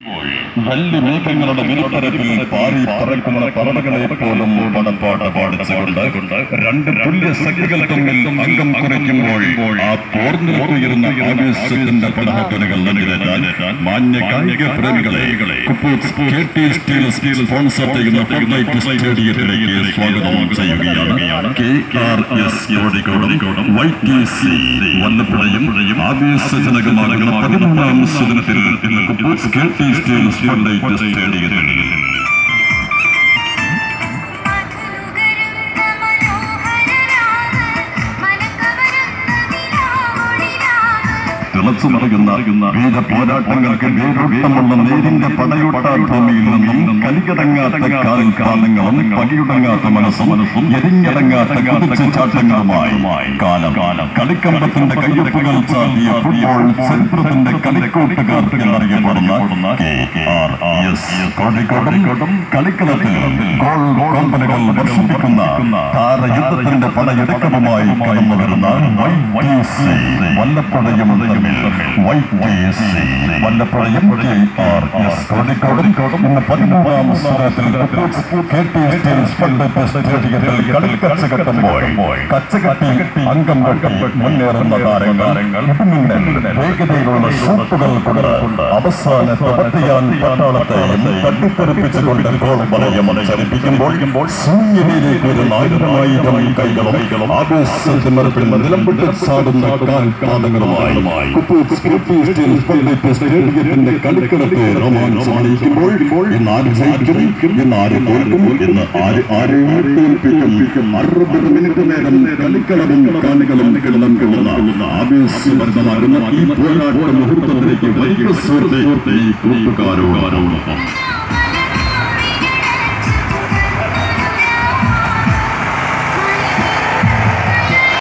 വല്യ മേഘങ്ങളുടെ വിരുദ്ധരത്തിൽ പാറി പറക്കുന്ന പറവകളെ പോലും പടപ്പാട്ട് പാടിച്ചുകൊണ്ട് രണ്ട് തുല്യ സഖികൾ തമ്മിൽ അംഗം കുറയ്ക്കുമ്പോൾ ആ പോർന്നിലുയരുന്ന ആവേശത്തിന്റെ പടഹറ്റനുകൾ നിറവേറ്റാൻ മാന്യ കായിക പ്രേമികളെ കുപ്പൂസ് KT സ്റ്റീൽ സ്റ്റീൽ സ്പോൺസർ ചെയ്യുന്ന ഫുട്ലൈറ്റ് സ്റ്റേഡിയത്തിലേക്ക് സ്വാഗതം ചെയ്യുകയാണ് കെ ആർ എസ് കോഴിക്കോടും വൈ ടി സി വല്ലപ്പുഴയും ആവേശജനകമാകുന്ന പതിമൂന്നാം സുദിനത്തിൽ ഇന്ന് കുപ്പൂസ് കെ ടി സ്റ്റീൽ ഫുട്ലൈറ്റ് സ്റ്റേഡിയത്തിൽ മധുനുകരുന്ന മനോഹരരാവ് മനക്കവരുന്ന നിലാവൊളിരാവ് തിളച്ചു മറിയുന്ന വീര പോരാട്ടങ്ങൾക്ക് വേരോട്ടമുള്ള നേരിന്റെ പടയോട്ട ഭൂമിയിൽ നിന്നും കലികടങ്ങാത്ത കാൽ കാലങ്ങളും പകിയുടങ്ങാത്ത മനസ്സും മനസ്സും എരിഞ്ഞടങ്ങാത്ത കുതിച്ചു ചാട്ടങ്ങളുമായി കാലം കാലം കളിക്കമ്പത്തിന്റെ കയ്യൊപ്പുകൾ ചാട്ടിയ ഫുട്ബോൾ ചരിത്രത്തിന്റെ കളിക്കൂട്ടുകാർ എന്നറിയപ്പെടുന്ന കെ ആർ എസ് കോഴിക്കോടും കളിക്കളത്തിൽ ഗോൾ കോമ്പലുകൾ വർഷിപ്പിക്കുന്ന താരയുദ്ധത്തിന്റെ പടയെടുക്കവുമായി കടന്നു വരുന്ന വൈ ടി സി വല്ലപ്പുഴയും തമ്മിൽ വൈ ടി സി വല്ലപ്പുഴയും കെ ആർ എസ് കോഴിക്കോടും ഇന്ന് പതിമൂന്നാം സ്ഥലത്തിൽ കെ ടി സ്റ്റീൽസ് പണ്ടത്തെ സ്റ്റേഡിയത്തിൽ കളിക്കച്ച കെട്ടുമ്പോൾ കച്ചകെട്ടി അംഗം കെട്ടി മുന്നേറുന്ന താരങ്ങൾ ഇടിമിന്നൽ വേഗതയിലുള്ള ഷോട്ടുകൾ കൊണ്ട് അവസാന തപത്തിയാൻ പട്ടാളത്തെയും തട്ടിത്തെറിപ്പിച്ചുകൊണ്ട് ഗോൾ വലയം ചലിപ്പിക്കുമ്പോൾ ശൂന്യതയിലേക്ക് ഒരു ആയിരമായിരം കൈകളും ആവേശത്തിമറപ്പിൽ നിലംപെട്ട് ചാടുന്ന കാൽപാദങ്ങളുമായി കുപ്പൂസ് കെ.ടി. സ്റ്റീൽ പള്ളിപ്പ് സ്റ്റേഡിയത്തിന്റെ കളിക്കളത്തെ രോമാഞ്ചമണിയിക്കുമ്പോൾ ഇന്ന് ആര് ജയിക്കും ഇന്ന് ആര് തോൽക്കും ഇന്ന് ആര് ആരെയും തോൽപ്പിക്കും അറുപത് മിനിറ്റ് നേരം കളിക്കളവും കാണികളും കിള്ളം കൊള്ളുന്ന ആവേശഭരിതമാകുന്ന ഈ പോരാട്ട മുഹൂർത്തത്തിലേക്ക് വലിയ സുഹൃത്തെ ഈ കൂട്ടുകാരോടൊപ്പം